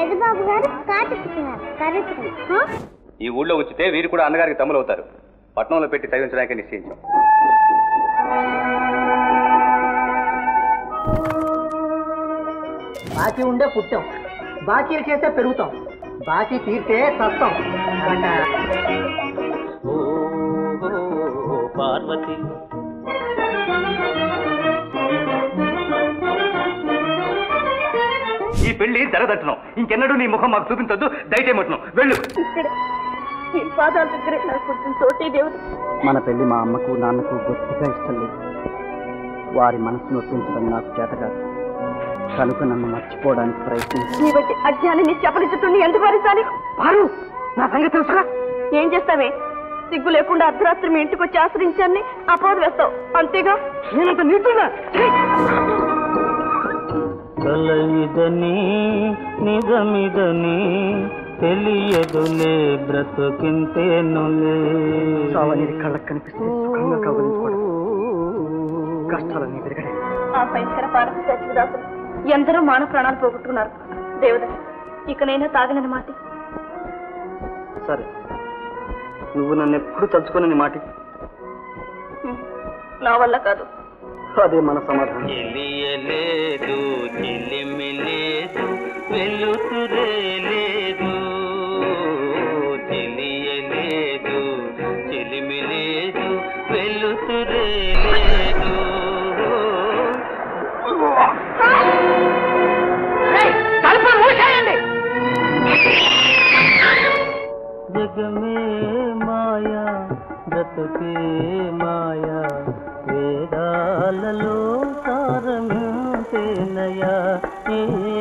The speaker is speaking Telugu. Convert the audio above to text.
పెద్దబాబు గారు కాచుకున్నారు కరెక్ట్ ఈ ఊళ్ళో ఉంచితే వీరు కూడా అన్నగారికి తమ్ములు అవుతారు పట్నంలో పెట్టి చదివించడానికి నిశ్చయించాం బాకీ ఉండే పుట్టాం బాకీలు చేస్తే పెరుగుతాం బాకీ తీర్తే చస్తాం పార్వతి ఈ పెళ్లి జరదట్టడం ఇంకెన్నడూ నీ ముఖం మాకు చూపించొద్దు దయచేయమట్టును వెళ్ళు ఇక్కడ ఈ పాదాల దగ్గర నాకు కొంచెం చోటే దేవుడు మన పెళ్లి మా అమ్మకు నాన్నకు గొప్పగా ఇష్టం లేదు వారి మనసు నొప్పించడం నాకు చేత కాదు కనుక నన్ను మర్చిపోవడానికి ప్రయత్నించి నీ బట్టి అజ్ఞానాన్ని చెప్పలి చుట్టూ ఎందుకు భరించాలి పారు నా సంగతి తెలుసురా ఏం చేస్తావే సిగ్గు లేకుండా అర్ధరాత్రి మీ ఇంటికి వచ్చి ఆశ్రయించాన్ని అపవాదు వేస్తావు అంతేగా నేనంత నీటున్నా కలయిదని నిజమిదని తెలియదులే బ్రతుకింతేనులే సావనేది కళ్ళకు కనిపిస్తే సుఖంగా కౌగులించుకోవడం కష్టాలన్నీ పెరగడే ఆ భయంకర పార్వతి సత్యదాసులు ఎందరో మానవ ప్రాణాలు పోగొట్టుకున్నారు దేవుడ ఇకనైనా తాగనని మాట సరే నువ్వు నన్ను ఎప్పుడు తలుచుకోనని మాట నా వల్ల కాదు అదే మన సమాధానం తెలియలేదు చెలిమిలేదు వెలుతురే లేదు తెలియలేదు చెలిమిలేదు వెలుతురే లేదు జగమే మాయా బ్రతుకే మాయా వేదాలలో సారమేనయా ఏ